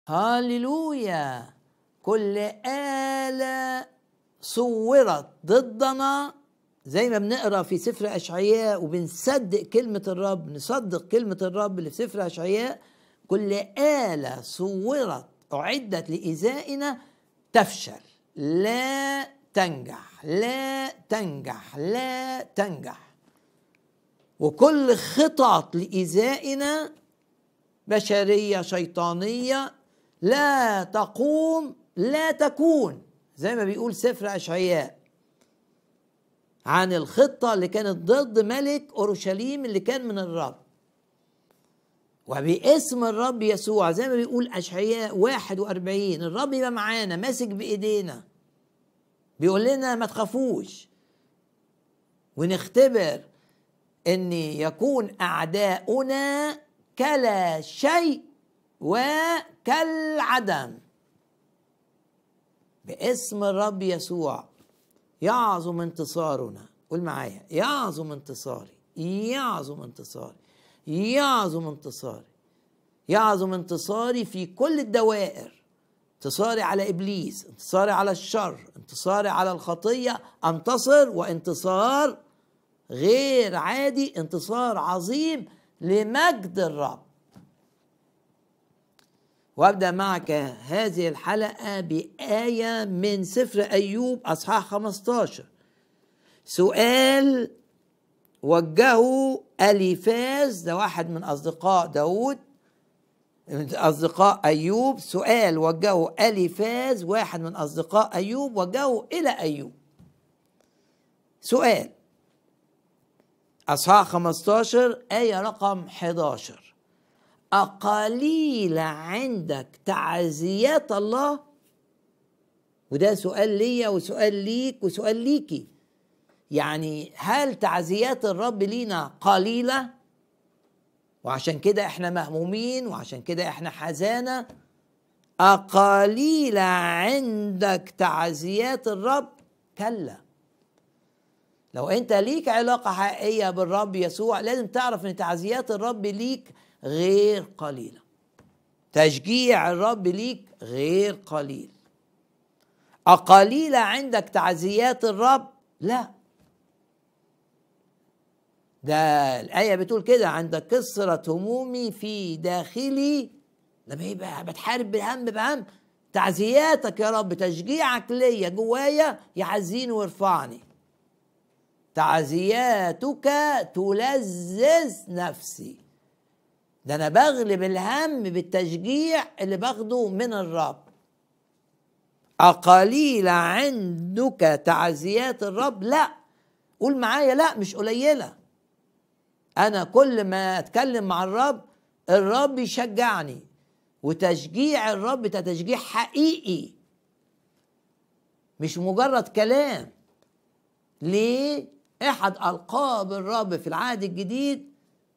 هاليلويا كل آلة صورت ضدنا زي ما بنقرا في سفر اشعياء وبنصدق كلمه الرب نصدق كلمه الرب اللي في سفر اشعياء كل آلة صورت أعدت لإزائنا تفشل لا تنجح لا تنجح لا تنجح وكل خطط لإزائنا بشرية شيطانية لا تقوم لا تكون زي ما بيقول سفر أشعياء عن الخطة اللي كانت ضد ملك أورشليم اللي كان من الرب وباسم الرب يسوع زي ما بيقول أشعياء 41 الرب يبقى معانا ماسك بإيدينا بيقول لنا ما تخافوش ونختبر ان يكون اعداؤنا كلا شيء وكالعدم باسم الرب يسوع يعظم انتصارنا قول معايا يعظم انتصاري يعظم انتصاري يعظم انتصاري يعظم انتصاري في كل الدوائر انتصاري على ابليس انتصاري على الشر انتصاري على الخطيه انتصر وانتصار غير عادي انتصار عظيم لمجد الرب وابدا معك هذه الحلقه بايه من سفر ايوب اصحاح 15 سؤال وجهه اليفاز ده واحد من اصدقاء داود من اصدقاء ايوب سؤال وجهه اليفاز واحد من اصدقاء ايوب وجهه الى ايوب سؤال اصحاح 15 ايه رقم 11 اقليل عندك تعزيات الله وده سؤال ليا وسؤال ليك وسؤال ليكي يعني هل تعزيات الرب لينا قليله وعشان كده احنا مهمومين وعشان كده احنا حزانه أقليل عندك تعزيات الرب كلا لو انت ليك علاقة حقيقية بالرب يسوع لازم تعرف ان تعزيات الرب ليك غير قليلة تشجيع الرب ليك غير قليل أقليلة عندك تعزيات الرب لا ده الآية بتقول كده عند كسرة همومي في داخلي لما يبقى بتحارب بالهم بهم تعزياتك يا رب تشجيعك ليا جوايا يعزيني ويرفعني تعزياتك تلذذ نفسي ده انا بغلب الهم بالتشجيع اللي باخده من الرب أقليل عندك تعزيات الرب لا قول معايا لا مش قليله انا كل ما اتكلم مع الرب الرب يشجعني وتشجيع الرب ده تشجيع حقيقي مش مجرد كلام ليه احد القاب الرب في العهد الجديد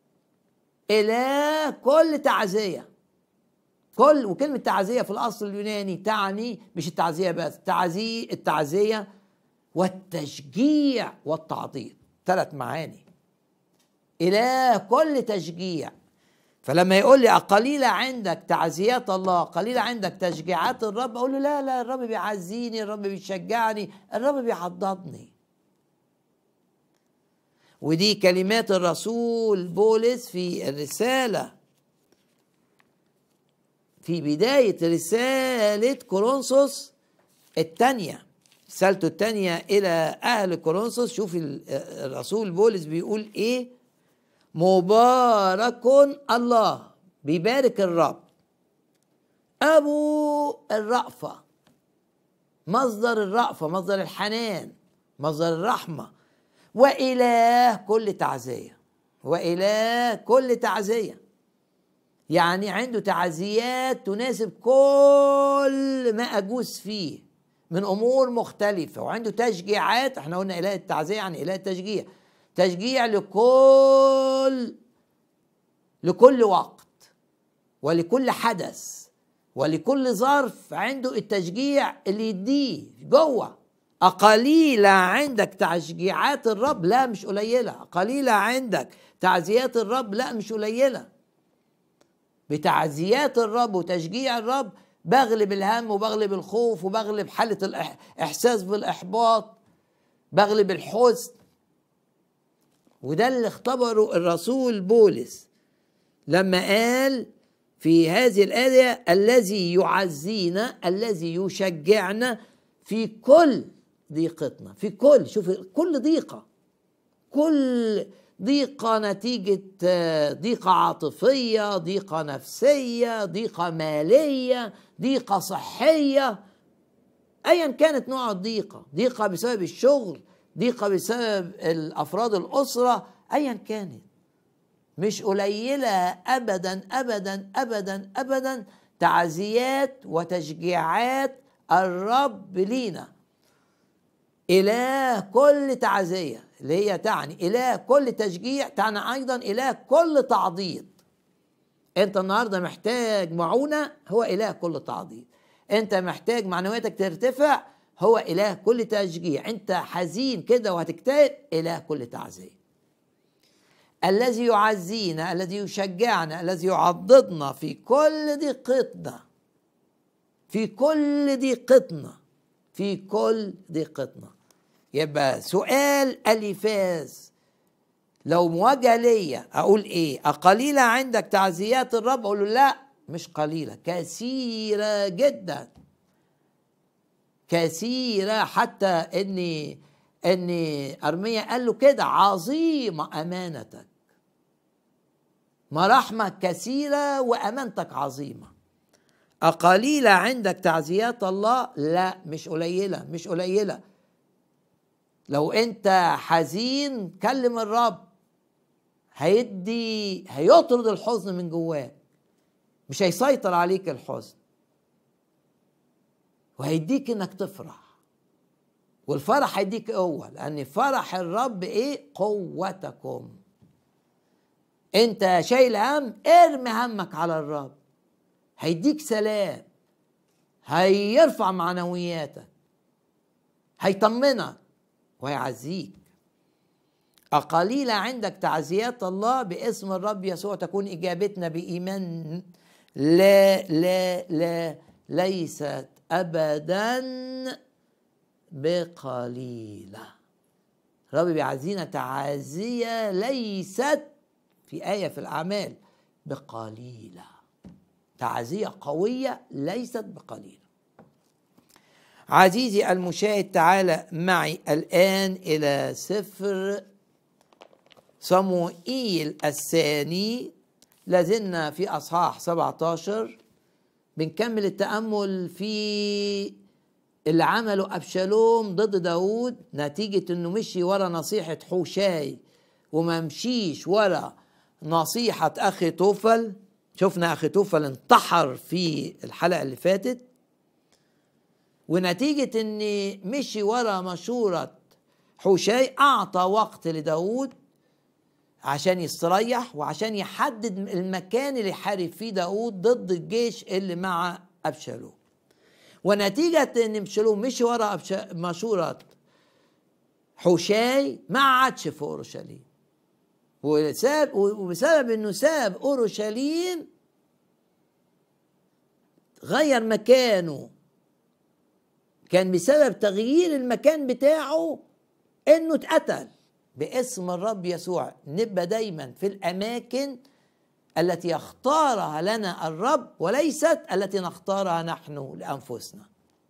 الى كل تعزيه كل وكلمه تعزيه في الاصل اليوناني تعني مش التعزيه بس تعزيه التعزيه والتشجيع والتعظيم ثلاث معاني إله كل تشجيع فلما يقول لي قليلة عندك تعزيات الله قليلة عندك تشجيعات الرب أقول له لا لا الرب بيعزيني الرب بيشجعني الرب بيعضدني ودي كلمات الرسول بولس في الرسالة في بداية رسالة كورنثوس الثانية رسالته الثانية إلى أهل كورنثوس شوف الرسول بولس بيقول إيه مبارك الله بيبارك الرب ابو الرأفة مصدر الرأفة مصدر الحنان مصدر الرحمة وإله كل تعزية وإله كل تعزية يعني عنده تعزيات تناسب كل ما أجوز فيه من أمور مختلفة وعنده تشجيعات احنا قلنا إله التعزية يعني إله التشجيع تشجيع لكل لكل وقت ولكل حدث ولكل ظرف عنده التشجيع اللي يديه جوه أقليلة عندك تشجيعات الرب لا مش قليلة قليلة عندك تعزيات الرب لا مش قليلة بتعزيات الرب وتشجيع الرب بغلب الهم وبغلب الخوف وبغلب حالة الإحساس بالإحباط بغلب الحزن وده اللي اختبره الرسول بولس لما قال في هذه الآية الذي يعزينا الذي يشجعنا في كل ضيقتنا في كل شوف كل ضيقة كل ضيقة نتيجة ضيقة عاطفية ضيقة نفسية ضيقة مالية ضيقة صحية أيا كانت نوع الضيقة ضيقة بسبب الشغل ضيقة بسبب الأفراد الأسرة أيا كانت مش قليلة أبدا أبدا أبدا أبدا تعزيات وتشجيعات الرب لينا إله كل تعزية اللي هي تعني إله كل تشجيع تعني أيضا إله كل تعضيد أنت النهاردة محتاج معونة هو إله كل تعضيد أنت محتاج معنوياتك ترتفع هو إله كل تشجيع أنت حزين كده وهتكتئب إله كل تعزية الذي يعزينا الذي يشجعنا الذي يعضدنا في كل ضيقتنا في كل ضيقتنا في كل ضيقتنا يبقى سؤال الفاز لو مواجهه ليا اقول ايه اقليله عندك تعزيات الرب اقول له لا مش قليله كثيره جدا كثيره حتى اني اني ارميا قال له كده عظيمه امانتك مراحمك كثيره وامانتك عظيمه أقليلة عندك تعزيات الله لا مش قليلة مش قليلة لو أنت حزين كلم الرب هيدي هيطرد الحزن من جواك مش هيسيطر عليك الحزن وهيديك انك تفرح والفرح هيديك قوه لان فرح الرب ايه قوتكم انت شايل هم ارمي همك على الرب هيديك سلام هيرفع معنوياتك هيطمنك ويعزيك أقليلة عندك تعزيات الله باسم الرب يسوع تكون إجابتنا بإيمان لا لا لا ليست أبدا بقليلة الرب بيعزينا تعزية ليست في آية في الأعمال بقليلة تعزية قوية ليست بقليلة عزيزي المشاهد تعال معي الآن إلى سفر صموئيل الثاني لازلنا في أصحاح 17 بنكمل التأمل في اللي عمله أبشالوم ضد داود نتيجة أنه مشي ورا نصيحة حوشاي وما مشيش ورا نصيحة أخي توفل شفنا أخي توفل انتحر في الحلقة اللي فاتت ونتيجة ان مشي ورا مشورة حوشاي اعطى وقت لداود عشان يستريح وعشان يحدد المكان اللي يحارب فيه داود ضد الجيش اللي مع ابشالوم ونتيجة ان ابشالوم مشي ورا مشورة حوشاي ما عادش في اورشليم وساب وبسبب انه ساب اورشليم غير مكانه كان بسبب تغيير المكان بتاعه انه اتقتل باسم الرب يسوع نبقى دايما في الاماكن التي يختارها لنا الرب وليست التي نختارها نحن لانفسنا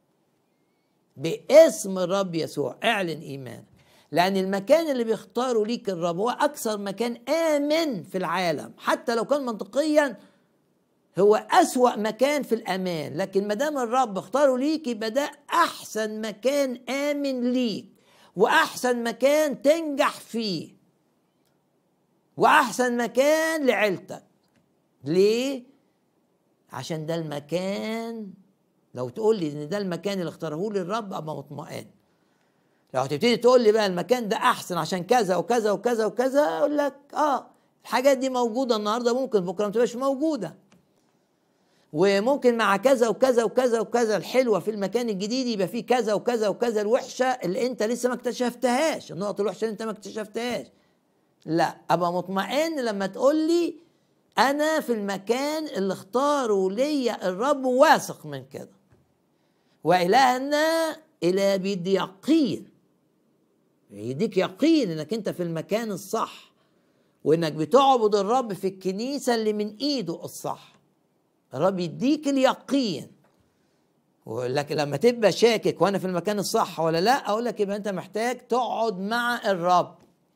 باسم الرب يسوع اعلن ايمانك لأن المكان اللي بيختاره ليك الرب هو أكثر مكان آمن في العالم حتى لو كان منطقيا هو أسوأ مكان في الأمان لكن ما دام الرب اختاره ليك يبقى ده أحسن مكان آمن ليك وأحسن مكان تنجح فيه وأحسن مكان لعيلتك ليه؟ عشان ده المكان لو تقول لي ان ده المكان اللي اختاره لي الرب ابقى مطمئن لو هتبتدي تقول لي بقى المكان ده احسن عشان كذا وكذا وكذا وكذا اقول لك اه الحاجات دي موجوده النهارده ممكن بكره ما تبقاش موجوده وممكن مع كذا وكذا وكذا وكذا الحلوه في المكان الجديد يبقى فيه كذا وكذا وكذا الوحشه اللي انت لسه ما اكتشفتهاش النقط الوحشه اللي انت ما اكتشفتهاش لا ابقى مطمئن لما تقول لي انا في المكان اللي اختاره ليا الرب واثق من كده والهنا اله بيدي يقين يديك يقين انك انت في المكان الصح وانك بتعبد الرب في الكنيسه اللي من ايده الصح الرب يديك اليقين لكن لما تبقى شاكك وانا في المكان الصح ولا لا اقول لك يبقى انت محتاج تقعد مع الرب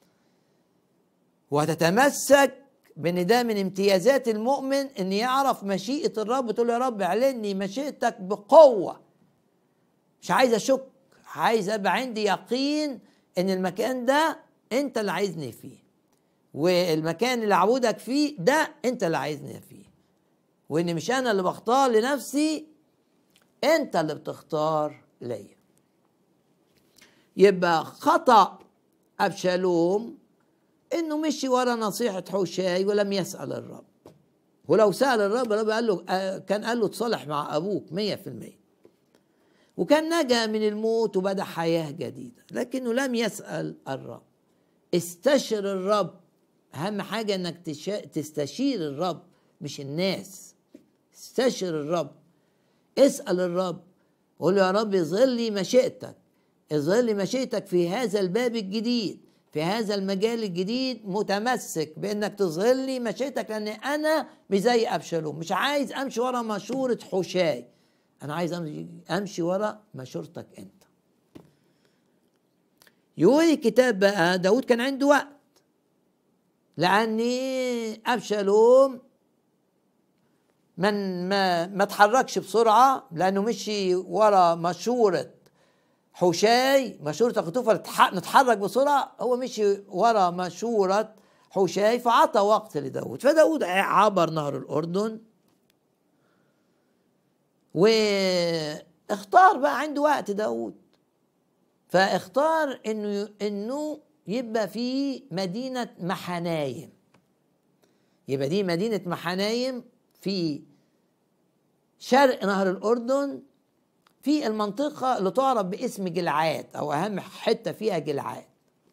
وتتمسك بان ده من امتيازات المؤمن ان يعرف مشيئه الرب تقول له يا رب اعلني مشيئتك بقوه مش عايز اشك عايز ابقى عندي يقين ان المكان ده انت اللي عايزني فيه والمكان اللي اعبدك فيه ده انت اللي عايزني فيه وان مش انا اللي بختار لنفسي انت اللي بتختار ليا يبقى خطأ أبشالوم انه مشي ورا نصيحة حوشاي ولم يسأل الرب ولو سأل الرب الرب قال له آه، كان قال له تصالح مع أبوك مية في المية وكان نجا من الموت وبدأ حياة جديدة لكنه لم يسأل الرب استشر الرب أهم حاجة إنك تستشير الرب مش الناس استشر الرب اسأل الرب قول له يا رب اظهر لي مشيئتك اظهر لي مشيئتك في هذا الباب الجديد في هذا المجال الجديد متمسك بانك تظهر لي مشيئتك لان انا مش زي ابشالوم مش عايز امشي ورا مشوره حشاي انا عايز امشي, أمشي ورا مشورتك انت يقول الكتاب بقى داود كان عنده وقت لاني ابشالوم من ما ما تحركش بسرعه لانه مشي ورا مشوره حوشاي مشوره اخطوفه نتحرك بسرعه هو مشي ورا مشوره حوشاي فعطى وقت لداود فداود عبر نهر الاردن واختار بقى عنده وقت داود فاختار انه انه يبقى في مدينه محنايم يبقى دي مدينه محنايم في شرق نهر الأردن في المنطقة اللي تعرف باسم جلعاد أو أهم حتة فيها جلعاد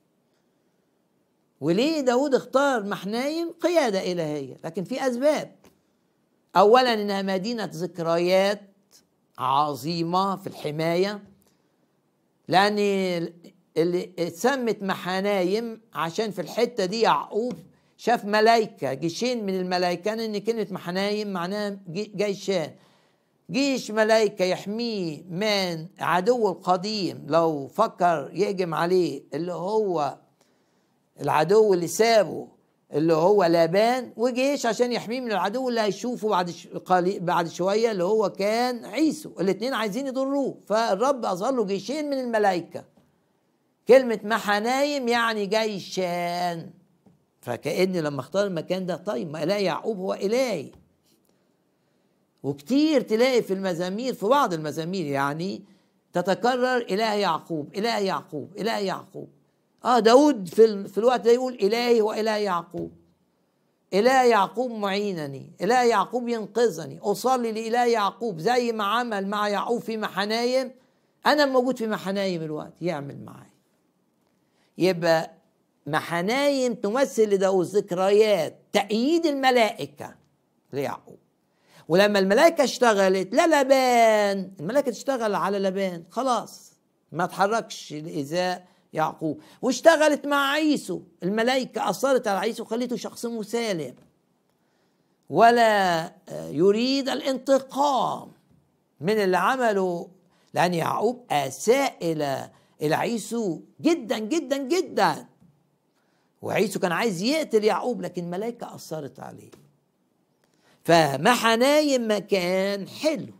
وليه داود اختار محنايم قيادة إلهية لكن في أسباب أولا إنها مدينة ذكريات عظيمة في الحماية لأن اللي اتسمت محنايم عشان في الحتة دي يعقوب شاف ملايكة جيشين من الملايكة ان كلمة محنايم معناها جيشان جيش ملايكة يحميه من عدو القديم لو فكر يهجم عليه اللي هو العدو اللي سابه اللي هو لابان وجيش عشان يحميه من العدو اللي هيشوفه بعد بعد شويه اللي هو كان عيسو الاثنين عايزين يضروه فالرب اظهر له جيشين من الملائكه كلمه محنايم يعني جيشان فكأني لما اختار المكان ده طيب ما إله يعقوب هو إلهي وكتير تلاقي في المزامير في بعض المزامير يعني تتكرر إله يعقوب إله يعقوب إله يعقوب اه داود في, في الوقت ده يقول إلهي وإله يعقوب إله يعقوب معينني إله يعقوب ينقذني أصلي لإله يعقوب زي ما عمل مع يعقوب في محنايم أنا موجود في محنايم الوقت يعمل معي يبقى محنايم تمثل لداود ذكريات تأييد الملائكة ليعقوب ولما الملائكة اشتغلت لا لبان الملائكة تشتغل على لبان خلاص ما تحركش لإيذاء يعقوب واشتغلت مع عيسو الملائكة أثرت على عيسو وخليته شخص مسالم ولا يريد الانتقام من اللي عمله لأن يعقوب أساء إلى إلى عيسو جدا جدا جدا وعيسو كان عايز يقتل يعقوب لكن الملائكة أثرت عليه فمحنايم مكان حلو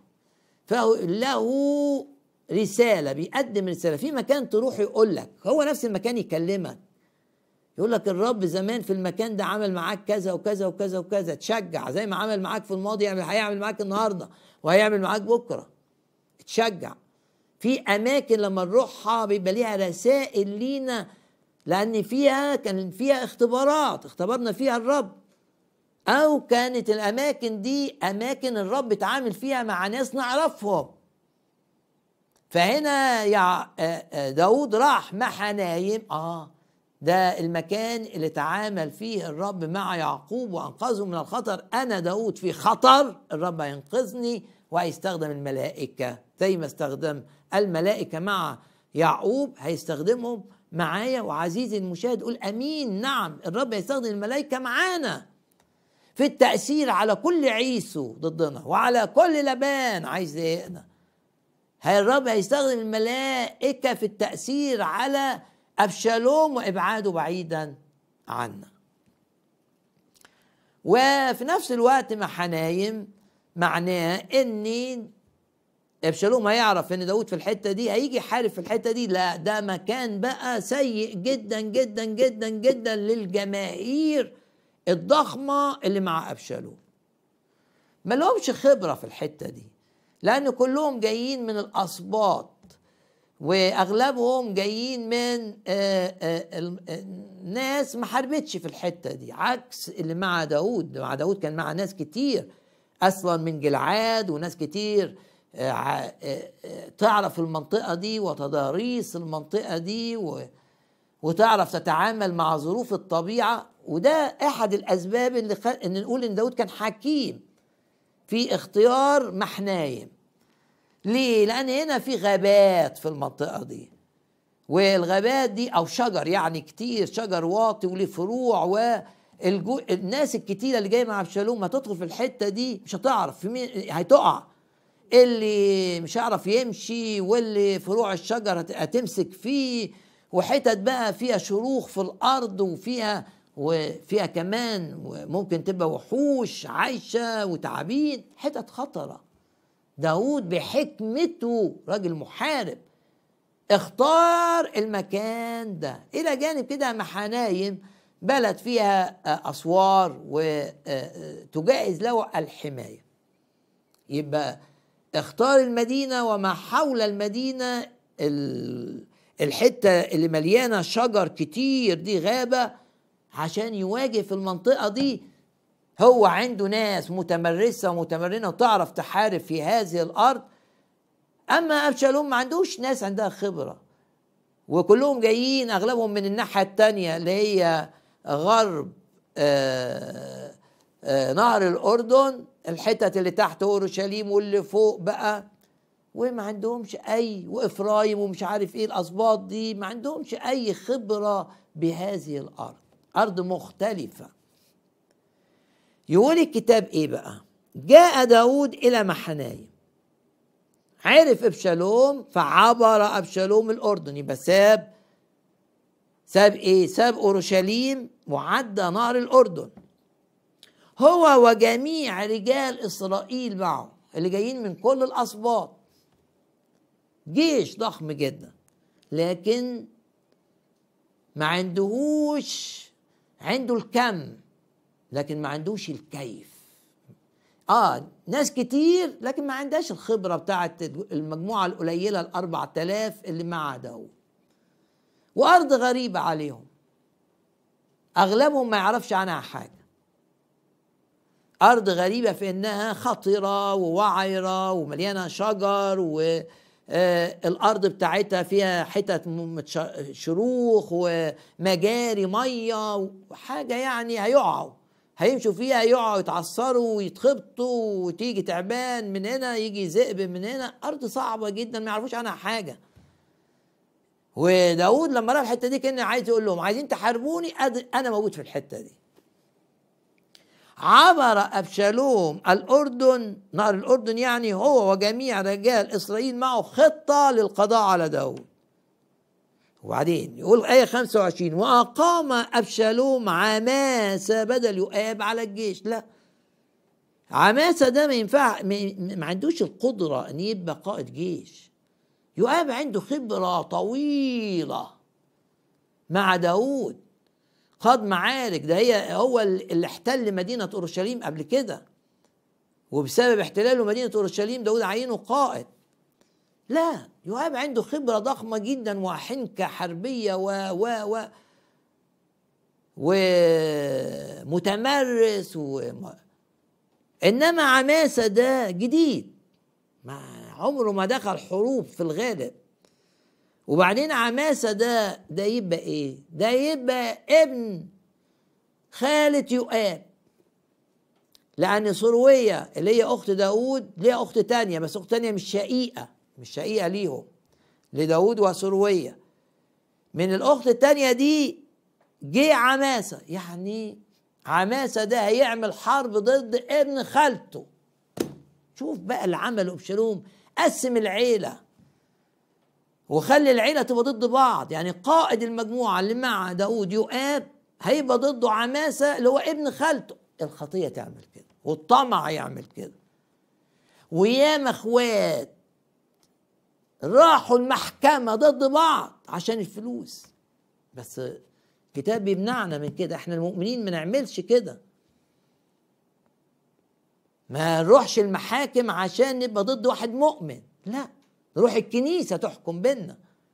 فله رسالة بيقدم رسالة في مكان تروح يقول لك هو نفس المكان يكلمك يقول لك الرب زمان في المكان ده عمل معاك كذا وكذا وكذا وكذا تشجع زي ما عمل معاك في الماضي يعمل هيعمل معاك النهارده وهيعمل معاك بكره تشجع في اماكن لما نروحها بيبقى ليها رسائل لينا لأن فيها كان فيها اختبارات اختبرنا فيها الرب أو كانت الأماكن دي أماكن الرب اتعامل فيها مع ناس نعرفهم فهنا يا داود راح محنايم آه ده المكان اللي تعامل فيه الرب مع يعقوب وانقذه من الخطر انا داود في خطر الرب هينقذني وهيستخدم الملائكه زي ما استخدم الملائكه مع يعقوب هيستخدمهم معايا وعزيزي المشاهد قول امين نعم الرب هيستخدم الملائكه معانا في التاثير على كل عيسو ضدنا وعلى كل لبان عايز يضايقنا هي الرب هيستخدم الملائكه في التاثير على ابشالوم وابعاده بعيدا عنا وفي نفس الوقت مع حنايم معناه ان ابشالوم هيعرف ان داود في الحته دي هيجي يحارب في الحته دي لا ده مكان بقى سيء جدا جدا جدا جدا للجماهير الضخمه اللي مع ابشالوم ما لهمش خبره في الحته دي لان كلهم جايين من الاسباط واغلبهم جايين من آه، آه، ناس ما حاربتش في الحته دي عكس اللي مع داود مع داود كان مع ناس كتير اصلا من جلعاد وناس كتير آه، تعرف المنطقه دي وتضاريس المنطقه دي وتعرف تتعامل مع ظروف الطبيعه وده احد الاسباب اللي خل... ان نقول ان داود كان حكيم في اختيار محنايم ليه لان هنا في غابات في المنطقه دي والغابات دي او شجر يعني كتير شجر واطي وليه فروع و الجو... الناس الكتيرة اللي جاية مع ابشالوم هتدخل في الحتة دي مش هتعرف في مين هتقع اللي مش هيعرف يمشي واللي فروع الشجر هتمسك فيه وحتت بقى فيها شروخ في الارض وفيها وفيها كمان ممكن تبقى وحوش عايشه وتعابين حتت خطره داود بحكمته راجل محارب اختار المكان ده الى جانب كده محنايم بلد فيها اسوار وتجهز له الحمايه يبقى اختار المدينه وما حول المدينه الحته اللي مليانه شجر كتير دي غابه عشان يواجه في المنطقه دي هو عنده ناس متمرسه ومتمرنه وتعرف تحارب في هذه الارض اما ابشالوم ما عندوش ناس عندها خبره وكلهم جايين اغلبهم من الناحيه الثانيه اللي هي غرب آآ آآ نهر الاردن الحتت اللي تحت اورشليم واللي فوق بقى وما عندهمش اي وافرايم ومش عارف ايه الاسباط دي ما عندهمش اي خبره بهذه الارض ارض مختلفه يقول الكتاب ايه بقى جاء داود الى محنايم عرف ابشالوم فعبر ابشالوم الاردن يبقى ساب ساب ايه ساب اورشليم وعدى نهر الاردن هو وجميع رجال اسرائيل معه اللي جايين من كل الاسباط جيش ضخم جدا لكن ما عندهوش عنده الكم لكن ما عندوش الكيف اه ناس كتير لكن ما عندهاش الخبره بتاعت المجموعه القليله الاربع تلاف اللي مع داود وارض غريبه عليهم اغلبهم ما يعرفش عنها حاجه ارض غريبه في انها خطره ووعره ومليانه شجر و آه الارض بتاعتها فيها حتت شروخ ومجاري ميه وحاجه يعني هيقعوا هيمشوا فيها يقعوا يتعصروا ويتخبطوا وتيجي تعبان من هنا يجي ذئب من هنا ارض صعبه جدا ما يعرفوش عنها حاجه وداود لما راح الحته دي كان عايز يقول لهم عايزين تحاربوني انا موجود في الحته دي عبر ابشالوم الاردن نهر الاردن يعني هو وجميع رجال اسرائيل معه خطه للقضاء على داود وبعدين يقول آية 25 وأقام أبشالوم عماسة بدل يؤاب على الجيش لا عماسة ده ما ينفع ما عندوش القدرة أن يبقى قائد جيش يؤاب عنده خبرة طويلة مع داود خاض معارك ده هي هو اللي احتل مدينة أورشليم قبل كده وبسبب احتلاله مدينة أورشليم داود عينه قائد لا يواب عنده خبرة ضخمة جدا وحنكة حربية و و و ومتمرس و انما عماسة ده جديد ما عمره ما دخل حروب في الغالب وبعدين عماسة ده ده يبقى ايه ده يبقى ابن خالة يؤاب لأن صروية اللي هي أخت داود ليها أخت تانية بس أخت تانية مش شقيقة مش شقيقة ليهم لداود وصروية من الأخت التانية دي جه عماسة يعني عماسة ده هيعمل حرب ضد ابن خالته شوف بقى اللي عمله أبشالوم قسم العيلة وخلي العيلة تبقى ضد بعض يعني قائد المجموعة اللي مع داود يؤاب هيبقى ضده عماسة اللي هو ابن خالته الخطية تعمل كده والطمع يعمل كده وياما اخوات راحوا المحكمة ضد بعض عشان الفلوس بس الكتاب بيمنعنا من كده احنا المؤمنين ما نعملش كده ما نروحش المحاكم عشان نبقى ضد واحد مؤمن لا نروح الكنيسة تحكم بينا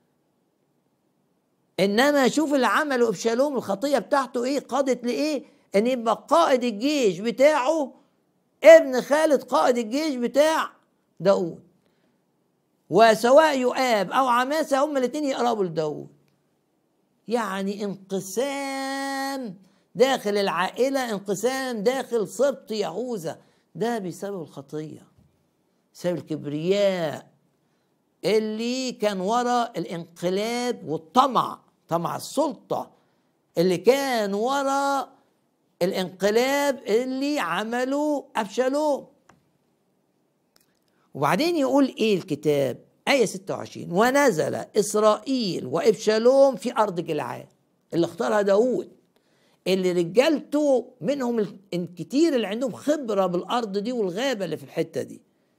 انما شوف اللي عمله ابشالوم الخطيه بتاعته ايه قادت لايه ان يبقى قائد الجيش بتاعه ابن خالد قائد الجيش بتاع داود وسواء يؤاب او عماسه هما الاثنين يقربوا لداود يعني انقسام داخل العائله انقسام داخل سبط يهوذا ده بسبب الخطيه بسبب الكبرياء اللي كان وراء الانقلاب والطمع طمع السلطه اللي كان وراء الانقلاب اللي عمله ابشالوم وبعدين يقول ايه الكتاب آية 26 ونزل إسرائيل وإبشالوم في أرض جلعاد اللي اختارها داود اللي رجالته منهم الكتير اللي عندهم خبرة بالأرض دي والغابة اللي في الحتة دي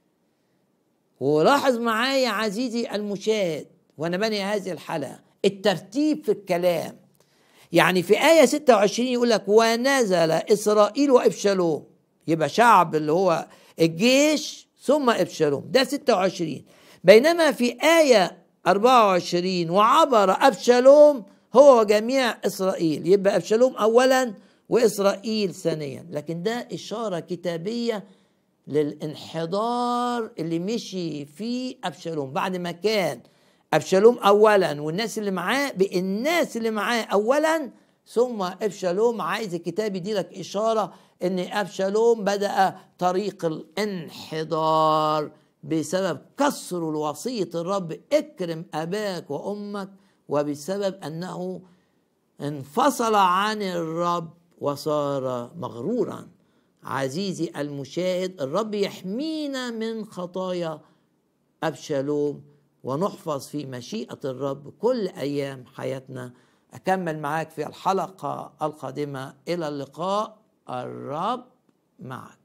ولاحظ معايا عزيزي المشاهد وأنا بني هذه الحلقة الترتيب في الكلام يعني في آية 26 يقول لك ونزل إسرائيل وإبشالوم يبقى شعب اللي هو الجيش ثم إبشالوم ده 26 بينما في آية 24 وعبر أبشالوم هو وجميع إسرائيل يبقى أبشالوم أولا وإسرائيل ثانيا لكن ده إشارة كتابية للانحدار اللي مشي فيه أبشالوم بعد ما كان أبشالوم أولا والناس اللي معاه بالناس اللي معاه أولا ثم أبشالوم عايز الكتاب يديلك إشارة إن أبشالوم بدأ طريق الانحدار بسبب كسر الوصية الرب اكرم أباك وأمك وبسبب أنه انفصل عن الرب وصار مغرورا عزيزي المشاهد الرب يحمينا من خطايا أبشالوم ونحفظ في مشيئة الرب كل أيام حياتنا أكمل معاك في الحلقة القادمة إلى اللقاء الرب معك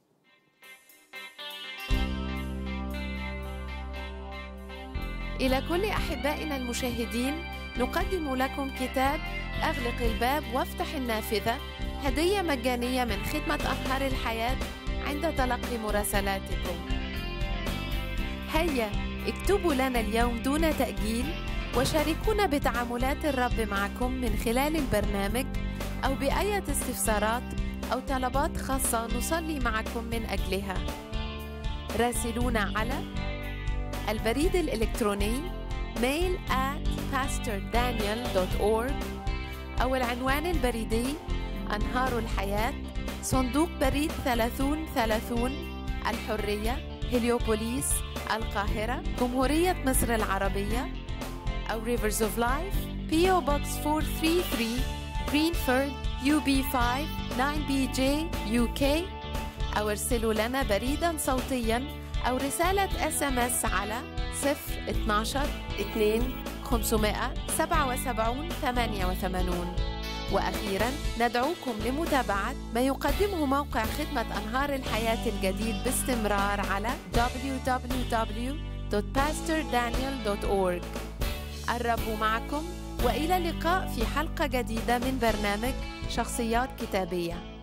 إلى كل أحبائنا المشاهدين نقدم لكم كتاب أغلق الباب وافتح النافذة هدية مجانية من خدمة أنهار الحياة عند تلقي مراسلاتكم هيا اكتبوا لنا اليوم دون تأجيل وشاركونا بتعاملات الرب معكم من خلال البرنامج أو بأية استفسارات أو طلبات خاصة نصلي معكم من أجلها راسلونا على البريد الإلكتروني mail at pastordaniel.org أو العنوان البريدي أنهار الحياة صندوق بريد 3030 الحرية هليوبوليس القاهرة جمهورية مصر العربية أو Rivers of Life PO Box 433 Greenford UB5 9BJ UK أو ارسلوا لنا بريدا صوتيا أو رسالة اس ام اس على 012 2 577 88 وأخيرا ندعوكم لمتابعة ما يقدمه موقع خدمة أنهار الحياة الجديد باستمرار على www.pastordaniel.org الرب معكم وإلى اللقاء في حلقة جديدة من برنامج شخصيات كتابية